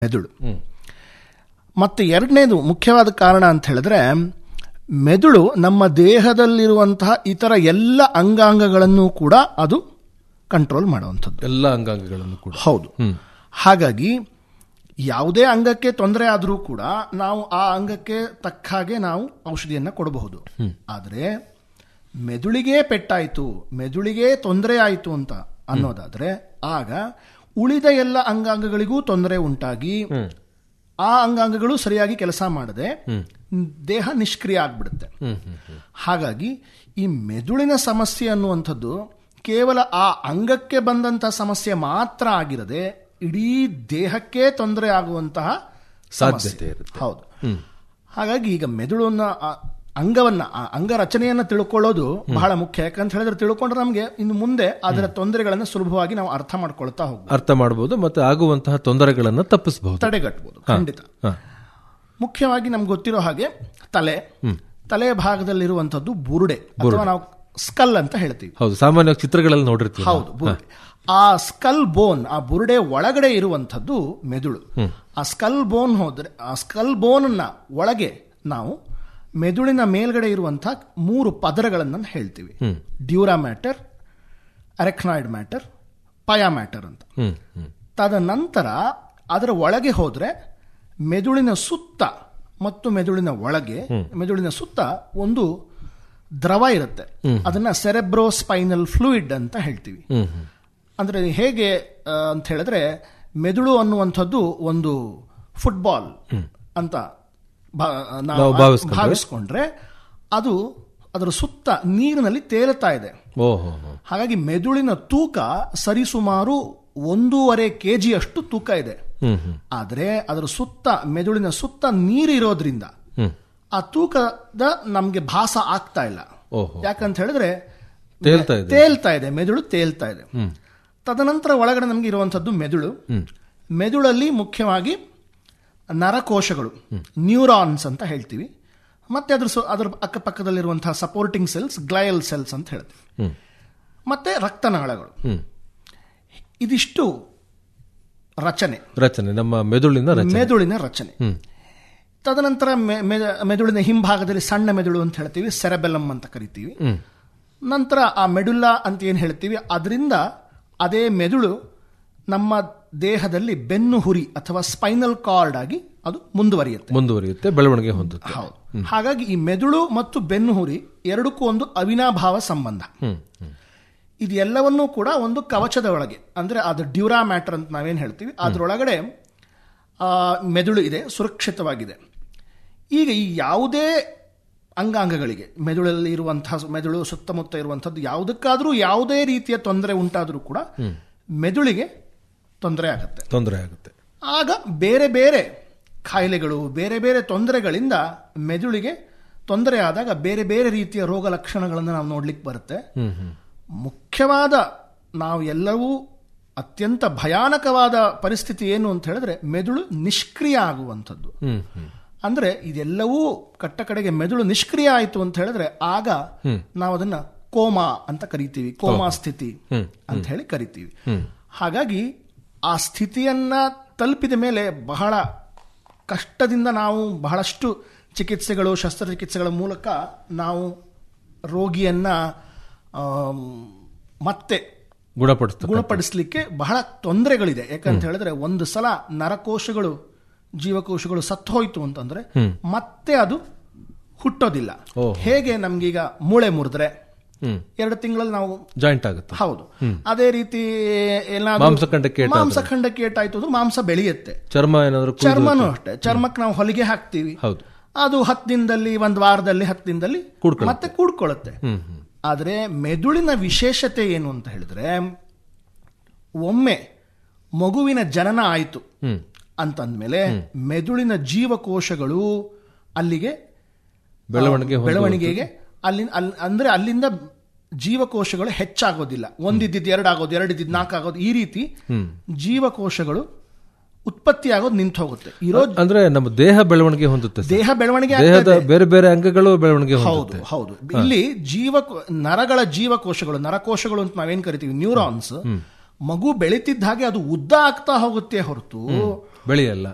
ಮೆದುಳು ಮತ್ತು ಎರಡನೇದು ಮುಖ್ಯವಾದ ಕಾರಣ ಅಂತ ಹೇಳಿದ್ರೆ ಮೆದುಳು ನಮ್ಮ ದೇಹದಲ್ಲಿರುವಂತಹ ಇತರ ಎಲ್ಲ ಅಂಗಾಂಗಗಳನ್ನು ಕೂಡ ಅದು ಕಂಟ್ರೋಲ್ ಮಾಡುವಂಥದ್ದು ಎಲ್ಲ ಅಂಗಾಂಗಗಳನ್ನು ಕೂಡ ಹೌದು ಹಾಗಾಗಿ ಯಾವುದೇ ಅಂಗಕ್ಕೆ ತೊಂದರೆ ಆದರೂ ಕೂಡ ನಾವು ಆ ಅಂಗಕ್ಕೆ ತಕ್ಕ ಹಾಗೆ ನಾವು ಔಷಧಿಯನ್ನು ಕೊಡಬಹುದು ಆದರೆ ಮೆದುಳಿಗೆ ಪೆಟ್ಟಾಯಿತು ಮೆದುಳಿಗೆ ತೊಂದರೆ ಆಯಿತು ಅಂತ ಅನ್ನೋದಾದ್ರೆ ಆಗ ಉಳಿದ ಎಲ್ಲ ಅಂಗಾಂಗಗಳಿಗೂ ತೊಂದರೆ ಉಂಟಾಗಿ ಆ ಅಂಗಾಂಗಗಳು ಸರಿಯಾಗಿ ಕೆಲಸ ಮಾಡದೆ ದೇಹ ನಿಷ್ಕ್ರಿಯ ಆಗ್ಬಿಡುತ್ತೆ ಹಾಗಾಗಿ ಈ ಮೆದುಳಿನ ಸಮಸ್ಯೆ ಅನ್ನುವಂಥದ್ದು ಕೇವಲ ಆ ಅಂಗಕ್ಕೆ ಬಂದಂತ ಸಮಸ್ಯೆ ಮಾತ್ರ ಆಗಿರದೆ ಇಡೀ ದೇಹಕ್ಕೆ ತೊಂದರೆ ಆಗುವಂತಹ ಸಮಸ್ಯೆ. ಸಾಧ್ಯತೆ ಇರುತ್ತೆ. ಹೌದು ಹಾಗಾಗಿ ಈಗ ಮೆದುಳನ್ನ ಆ ಅಂಗವನ್ನ ಆ ಅಂಗರಚನೆಯನ್ನ ತಿಳ್ಕೊಳ್ಳೋದು ಬಹಳ ಮುಖ್ಯ ಯಾಕಂತ ಹೇಳಿದ್ರೆ ತಿಳ್ಕೊಂಡ್ರೆ ನಮಗೆ ಇನ್ನು ಮುಂದೆ ಅದರ ತೊಂದರೆಗಳನ್ನು ಸುಲಭವಾಗಿ ನಾವು ಅರ್ಥ ಮಾಡ್ಕೊಳ್ತಾ ಹೋಗ್ಬೋದು ಅರ್ಥ ಮಾಡಬಹುದು ಮತ್ತೆ ಆಗುವಂತಹ ತೊಂದರೆಗಳನ್ನು ತಪ್ಪಿಸಬಹುದು ತಡೆಗಟ್ಟಬಹುದು ಖಂಡಿತ ಹಾ. ಮುಖ್ಯವಾಗಿ ನಮ್ಗೆ ಗೊತ್ತಿರೋ ಹಾಗೆ ತಲೆ ತಲೆ ಭಾಗದಲ್ಲಿರುವಂತದ್ದು ಬುರುಡೆ ಅಥವಾ ನಾವು ಸ್ಕಲ್ ಅಂತ ಹೇಳ್ತೀವಿ ಹೌದು ಸಾಮಾನ್ಯವಾಗಿ ಚಿತ್ರಗಳಲ್ಲಿ ನೋಡಿರ್ತೀವಿ ನಾವು. ಹೌದು ಬುರುಡೆ ಆ ಸ್ಕಲ್ ಬೋನ್ ಆ ಬುರುಡೆ ಒಳಗಡೆ ಇರುವಂಥದ್ದು ಮೆದುಳು ಆ ಸ್ಕಲ್ ಬೋನ್ ಹೋದ್ರೆ ಆ ಸ್ಕಲ್ ಬೋನ್ ಒಳಗೆ ನಾವು ಮೆದುಳಿನ ಮೇಲ್ಗಡೆ ಇರುವಂತಹ ಮೂರು ಪದರಗಳನ್ನು ಹೇಳ್ತೀವಿ dura mater arachnoid mater pia mater ಅಂತ ಹ್ಮ್ ಹ್ಮ್ ತದನಂತರ ಅದರ ಒಳಗೆ ಹೋದ್ರೆ ಮೆದುಳಿನ ಸುತ್ತ ಮತ್ತು ಮೆದುಳಿನ ಒಳಗೆ ಮೆದುಳಿನ ಸುತ್ತ ಒಂದು ದ್ರವ ಇರುತ್ತೆ ಅದನ್ನ ಸೆರೆಬ್ರೋಸ್ಪೈನಲ್ ಫ್ಲೂಯಿಡ್ ಅಂತ ಹೇಳ್ತೀವಿ ಹ್ಮ್ ಹ್ಮ್ ಅಂದ್ರೆ ಹೇಗೆ ಆ, ಅಂತ ಹೇಳಿದ್ರೆ ಮೆದುಳು ಅನ್ನುವಂಥದ್ದು ಒಂದು ಫುಟ್ಬಾಲ್ ಅಂತ ಭಾ- ನಾವು ನಾವು ಭಾವಿಸ್ಕೊಂಡ್ರೆ? ಭಾವಿಸ್ಕೊಂಡ್ರೆ ಅದು ಅದರ ಸುತ್ತ ನೀರಿನಲ್ಲಿ ತೇಲುತ್ತಾ ಇದೆ ಓಹೋ ಹೋ. ಹಾಗಾಗಿ ಮೆದುಳಿನ ತೂಕ ಸರಿಸುಮಾರು ಒಂದೂವರೆ ಕೆಜಿ ಅಷ್ಟು ತೂಕ ಇದೆ ಹ್ಮ್ ಹ್ಮ್ ಆದರೆ ಅದರ ಸುತ್ತ ಮೆದುಳಿನ ಸುತ್ತ ನೀರಿರೋದ್ರಿಂದ ಹ್ಮ್ ಆ ತೂಕದ ನಮಗೆ ಭಾಸ ಆಗ್ತಾ ಇಲ್ಲ ಓಹೋ ಯಾಕಂತ ಹೇಳಿದ್ರೆ ತೇಲ್ತಾ ಇದೆ. ತೇಲ್ತಾ ಇದೆ ಮೆದುಳು ತೇಲ್ತಾ ಇದೆ ತದನಂತರ ಒಳಗಡೆ ನಮಗೆ ಇರುವಂತದ್ದು ಮೆದುಳು ಮೆದುಳಲ್ಲಿ ಮುಖ್ಯವಾಗಿ ನರಕೋಶಗಳು ನ್ಯೂರಾನ್ಸ್ ಅಂತ ಹೇಳ್ತೀವಿ ಮತ್ತೆ ಅದ್ರ ಸು- ಅದರ ಅಕ್ಕಪಕ್ಕದಲ್ಲಿರುವಂತಹ ಸಪೋರ್ಟಿಂಗ್ ಸೆಲ್ಸ್ ಗ್ಲಯಲ್ ಸೆಲ್ಸ್ ಅಂತ ಹೇಳ್ತೀವಿ ಹ್ಮ್ ಮತ್ತೆ ರಕ್ತನಾಳಗಳು ಹ್ಮ್ ಇದಿಷ್ಟು ರಚನೆ ರಚನೆ ನಮ್ಮ ಮೆದುಳಿನ ರಚನೆ ಮೆದುಳಿನ ರಚನೆ ಹ್ಮ್ ತದನಂತರ ಮೆ- ಮೆ- ಮೆದುಳಿನ ಹಿಂಭಾಗದಲ್ಲಿ ಸಣ್ಣ ಮೆದುಳು ಅಂತ ಹೇಳ್ತೀವಿ ಸೆರೆಬೆಲಮ್ ಅಂತ ಕರಿತೀವಿ ಹ್ಮ್ ನಂತರ ಆ ಮೆಡುಲ್ಲಾ ಅಂತ ಏನು ಹೇಳ್ತೀವಿ ಅದರಿಂದ ಅದೇ ಮೆದುಳು ನಮ್ಮ ದೇಹದಲ್ಲಿ ಬೆನ್ನು ಹುರಿ ಅಥವಾ ಸ್ಪೈನಲ್ ಕಾರ್ಡ್ ಆಗಿ ಅದು ಮುಂದುವರಿಯುತ್ತೆ ಮುಂದುವರಿಯುತ್ತೆ ಬೆಳವಣಿಗೆ ಹೊಂದುತ್ತೆ ಹೌದು ಹಾಗಾಗಿ ಈ ಮೆದುಳು ಮತ್ತು ಬೆನ್ನು ಹುರಿ ಎರಡಕ್ಕೂ ಒಂದು ಅವಿನಾಭಾವ ಸಂಬಂಧ ಹ್ಮ್ ಹ್ಮ್ ಇದು ಎಲ್ಲವನ್ನೂ ಕೂಡ ಒಂದು ಕವಚದ ಒಳಗೆ ಅಂದ್ರೆ ಅದು ಡ್ಯೂರಾ ಮ್ಯಾಟರ್ ಅಂತ ನಾವೇನು ಹೇಳ್ತೀವಿ ಅದರೊಳಗಡೆ ಆ, ಮೆದುಳು ಇದೆ ಸುರಕ್ಷಿತವಾಗಿದೆ ಈಗ ಈ ಯಾವುದೇ ಅಂಗಾಂಗಗಳಿಗೆ ಮೆದುಳಲ್ಲಿ ಇರುವಂತಹ ಮೆದುಳು ಸುತ್ತಮುತ್ತ ಇರುವಂಥದ್ದು ಯಾವುದಕ್ಕಾದರೂ ಯಾವುದೇ ರೀತಿಯ ತೊಂದರೆ ಉಂಟಾದರೂ ಕೂಡ ಮೆದುಳಿಗೆ ತೊಂದರೆ ಆಗುತ್ತೆ ತೊಂದರೆ ಆಗುತ್ತೆ ಆಗ ಬೇರೆ ಬೇರೆ ಕಾಯಿಲೆಗಳು ಬೇರೆ ಬೇರೆ ತೊಂದರೆಗಳಿಂದ ಮೆದುಳಿಗೆ ತೊಂದರೆ ಆದಾಗ ಬೇರೆ ಬೇರೆ ರೀತಿಯ ರೋಗ ಲಕ್ಷಣಗಳನ್ನು ನಾವು ನೋಡ್ಲಿಕ್ಕೆ ಬರುತ್ತೆ ಹ್ಮ್ ಹ್ಮ್ ಮುಖ್ಯವಾದ ನಾವು ಎಲ್ಲವೂ ಅತ್ಯಂತ ಭಯಾನಕವಾದ ಪರಿಸ್ಥಿತಿ ಏನು ಅಂತ ಹೇಳಿದ್ರೆ ಮೆದುಳು ನಿಷ್ಕ್ರಿಯ ಆಗುವಂಥದ್ದು ಹ್ಮ್ ಹ್ಮ್ ಅಂದ್ರೆ ಇದೆಲ್ಲವೂ ಕಟ್ಟ ಕಡೆಗೆ ಮೆದುಳು ನಿಷ್ಕ್ರಿಯ ಆಯಿತು ಅಂತ ಹೇಳಿದ್ರೆ ಆಗ ನಾವು ಅದನ್ನ ಕೋಮಾ ಅಂತ ಕರಿತೀವಿ ಕೋಮಾ ಸ್ಥಿತಿ ಅಂತ ಹೇಳಿ ಕರಿತೀವಿ ಹಾಗಾಗಿ ಆ ಸ್ಥಿತಿಯನ್ನ ತಲುಪಿದ ಮೇಲೆ ಬಹಳ ಕಷ್ಟದಿಂದ ನಾವು ಬಹಳಷ್ಟು ಚಿಕಿತ್ಸೆಗಳು ಶಸ್ತ್ರಚಿಕಿತ್ಸೆಗಳ ಮೂಲಕ ನಾವು ರೋಗಿಯನ್ನ ಆಮ್, ಮತ್ತೆ ಗುಣಪಡಿಸ್ತದೆ ಗುಣಪಡಿಸಲಿಕ್ಕೆ ಬಹಳ ತೊಂದರೆಗಳಿದೆ ಯಾಕಂತ ಹೇಳಿದ್ರೆ ಒಂದು ಸಲ ನರಕೋಶಗಳು ಜೀವಕೋಶಗಳು ಸತ್ತು ಹೋಯ್ತು ಅಂತಂದ್ರೆ ಮತ್ತೆ ಅದು ಹುಟ್ಟೋದಿಲ್ಲ ಓಹ್. ಹೇಗೆ ನಮ್ಗೀಗ ಮೂಳೆ ಮುರಿದ್ರೆ ಹ್ಮ್ ಎರಡು ತಿಂಗಳಲ್ಲಿ ನಾವು ಜಾಯಿಂಟ್ ಆಗುತ್ತೆ ಹೌದು ಅದೇ ರೀತಿ ಏನಾದ್ರು ಮಾಂಸಖಂಡಕ್ಕೆ ಏಟಾದ್ರೆ. ಮಾಂಸಖಂಡಕ್ಕೆ ಏಟಾಯ್ತು ಅಂದ್ರೆ ಮಾಂಸ ಬೆಳೆಯುತ್ತೆ ಚರ್ಮ ಏನಾದ್ರು ಕುಯ್ದು- ಚರ್ಮನೂ ಅಷ್ಟೇ ಚರ್ಮಕ್ಕೆ ನಾವು ಹೊಲಿಗೆ ಹಾಕ್ತೀವಿ ಹೌದು ಅದು ಹತ್ತು ದಿನದಲ್ಲಿ ಒಂದು ವಾರದಲ್ಲಿ ಹತ್ತು ದಿನದಲ್ಲಿ ಕೂಡ್ಕೊಳ್ಳುತ್ತೆ. ಮತ್ತೆ ಕೂಡ್ಕೊಳ್ಳುತ್ತೆ ಹ್ಮ್ ಹ್ಮ್ ಆದರೆ ಮೆದುಳಿನ ವಿಶೇಷತೆ ಏನು ಅಂತ ಹೇಳಿದ್ರೆ ಒಮ್ಮೆ ಮಗುವಿನ ಜನನ ಆಯಿತು ಹ್ಮ್ ಅಂತಂದ್ಮೇಲೆ ಮೆದುಳಿನ ಜೀವಕೋಶಗಳು ಅಲ್ಲಿಗೆ ಬೆಳವಣಿಗೆ ಹೊಂದುವಂಥದ್ದು. ಬೆಳವಣಿಗೆಗೆ ಅಲ್ಲಿ ಅಲ್ಲಿ ಅಂದ್ರೆ ಅಲ್ಲಿಂದ ಜೀವಕೋಶಗಳು ಹೆಚ್ಚಾಗೋದಿಲ್ಲ ಒಂದಿದ್ದಿದ್ದು ಎರಡು ಆಗೋದು ಎರಡಿದ್ದು ನಾಲ್ಕು ಆಗೋದು ಈ ರೀತಿ ಜೀವಕೋಶಗಳು ಉತ್ಪತ್ತಿ ಆಗೋದು ನಿಂತು ಹೋಗುತ್ತೆ ಇರೋ ಅಂದ್ರೆ ನಮ್ಮ ದೇಹ ಬೆಳವಣಿಗೆ ಹೊಂದುತ್ತೆ ಸರ್. ದೇಹ ಬೆಳವಣಿಗೆ ದೇಹದ ಆಗ್ತದೆ. ಬೇರೆ ಬೇರೆ ಅಂಗಗಳು ಬೆಳವಣಿಗೆ ಹೌದು ಹೊಂದುತ್ತೆ ಹೌದು ಇಲ್ಲಿ ಜೀವ ನರಗಳ ಜೀವಕೋಶಗಳು ನರಕೋಶಗಳು ಅಂತ ನಾವೇನ್ ಕರಿತೀವಿ ನ್ಯೂರಾನ್ಸ್ ಮಗು ಬೆಳೀತಿದ್ದ ಹಾಗೆ ಅದು ಉದ್ದ ಆಗ್ತಾ ಹೋಗುತ್ತೆ ಹೊರತು ಬೆಳೆಯಲ್ಲ